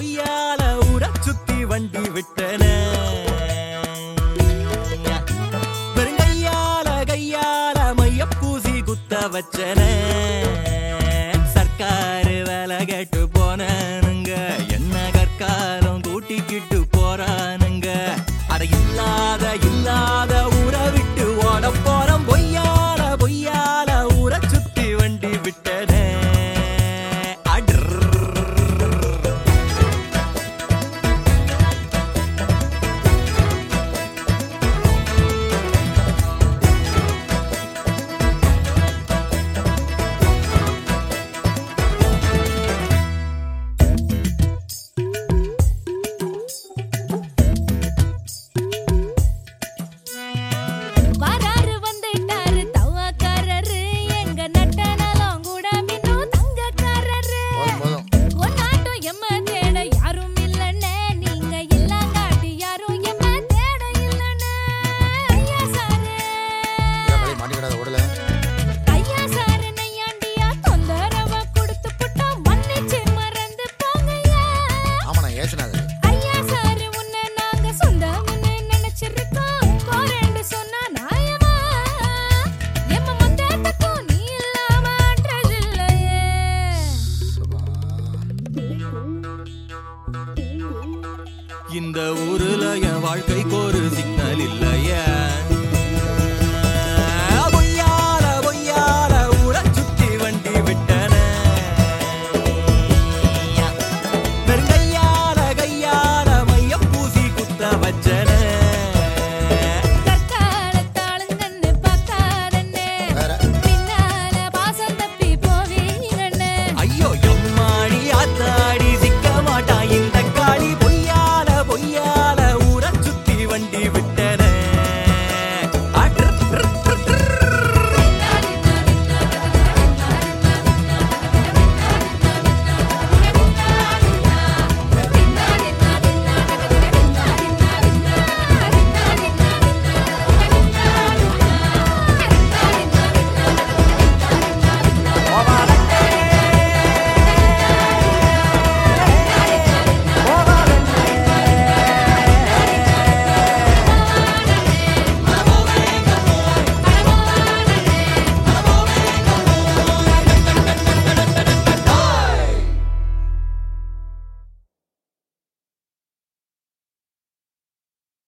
பொய்யால ஊர சுத்தி வண்டி விட்டன பெருங்கையால கையால மைய பூசி குத்த வச்சன சர்க்காரு வேலை கேட்டு போனானுங்க என்ன கற்காலம் கூட்டிக்கிட்டு போறானுங்க அட இல்லாத இல்லாத ஊரை விட்டு ஓட போறோம் பொய்யால பொய்யால ஊரை சுத்தி வண்டி விட்டனே அடர் வராரு வந்துட்டாரு தவாக்காரரு எங்க நட்ட நலம் கூட மின்னும் தங்கக்காரரு போதும் போதும் ஒன்னாட்டம் எம்ம தேட யாரும் இல்லண்ணே நீங்க இல்லாங்காட்டி யாரும் எம்ம தேட இல்லண்ணே ஐயா சாரு ஏன் மலை மாட்டிக்கிடாத ஓடல ஐயா சாரு நையாண்டியா தொந்தரவ கொடுத்து புட்டா மன்னிச்சு மறந்து போங்கய்யா ஆமா நான் ஏசுனாது ஐயா சாரு உன்னை நாங்க சொந்தம்னு நினைச்சிருக்கோம் போறேன்னு சொன்னா நாயமா எம்ம மொத்தத்துக்கும் நீ இல்லாம அட்ரஸ் இல்லையே இந்த ஊருல என் வாழ்க்கைக்கு ஒரு சிக்னல் இல்லையே